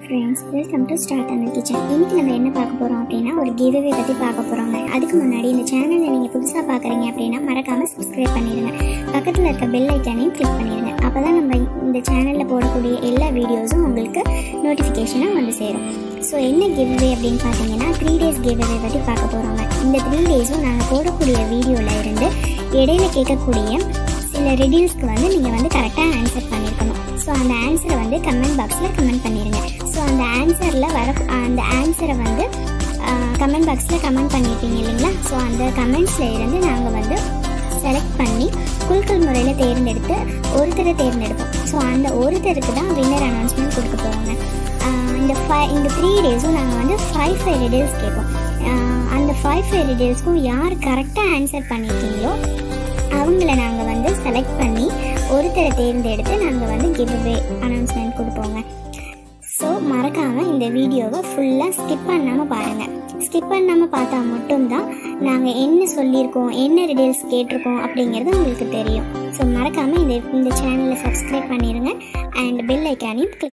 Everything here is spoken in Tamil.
friends welcome to Start Tamil kitchen இன்னைக்கு நம்ம என்ன பார்க்க போகிறோம் அப்படின்னா ஒரு கிவ்அவே பற்றி பார்க்க போகிறோங்க அதுக்கு முன்னாடி இந்த சேனலை நீங்கள் புதுசாக பார்க்குறீங்க அப்படின்னா மறக்காமல் சப்ஸ்கிரைப் பண்ணிடுங்க பக்கத்தில் இருக்க பெல் ஐக்கானையும் கிளிக் பண்ணிடுங்க அப்போ தான் நம்ம இந்த சேனலில் போடக்கூடிய எல்லா வீடியோஸும் உங்களுக்கு நோட்டிஃபிகேஷனாக வந்து சேரும் ஸோ என்ன கிவ்அவே அப்படின்னு பார்த்தீங்கன்னா த்ரீ டேஸ் கிவ்அவே பற்றி பார்க்க போகிறோங்க இந்த த்ரீ டேஸும் நாங்கள் போடக்கூடிய வீடியோவில் இருந்து இடையில கேட்கக்கூடிய சில ரிடில்ஸ்க்கு வந்து நீங்கள் வந்து கரெக்டாக ஆன்சர் பண்ணியிருக்கணும் ஸோ அந்த ஆன்சரை வந்து கமெண்ட் பாக்ஸில் கமெண்ட் பண்ணிடுங்க ஸோ அந்த ஆன்சரில் வர அந்த ஆன்சரை வந்து கமெண்ட் பாக்ஸில் கமெண்ட் பண்ணியிருப்பீங்க இல்லைங்களா ஸோ அந்த கமெண்ட்ஸில் இருந்து நாங்கள் வந்து செலக்ட் பண்ணி குழுக்கள் முறையில் தேர்ந்தெடுத்து ஒருத்தரை தேர்ந்தெடுப்போம் ஸோ அந்த ஒருத்தருக்கு தான் வின்னர் அனௌன்ஸ்மெண்ட் கொடுக்க போகிறாங்க இந்த ஃபை இந்த த்ரீ டேஸும் நாங்கள் வந்து ஃபைவ் ஃபைவ் ரிடில்ஸ் கேட்போம் ஆஹ் அந்த ஃபைவ் ஃபைவ் ரிடில்ஸ்க்கும் யார் கரெக்டாக ஆன்சர் பண்ணியிருக்கீங்களோ அவங்கள நாங்கள் வந்து செலக்ட் பண்ணி ஒருத்தரை தேர்ந்தெடுத்து நாங்கள் வந்து கிவ்அவே அனௌன்ஸ்மெண்ட் கொடுப்போங்க ஸோ மறக்காமல் இந்த வீடியோவை ஃபுல்லாக ஸ்கிப் பண்ணாமல் பாருங்கள் ஸ்கிப் பண்ணாமல் பார்த்தா மட்டும்தான் நாங்கள் என்ன சொல்லியிருக்கோம் என்ன ரிடீல்ஸ் கேட்டிருக்கோம் அப்படிங்கிறது உங்களுக்கு தெரியும் ஸோ மறக்காமல் இந்த இந்த சேனலை சப்ஸ்கிரைப் பண்ணிடுங்க அண்ட் பெல் ஐக்கானையும் கிளிக்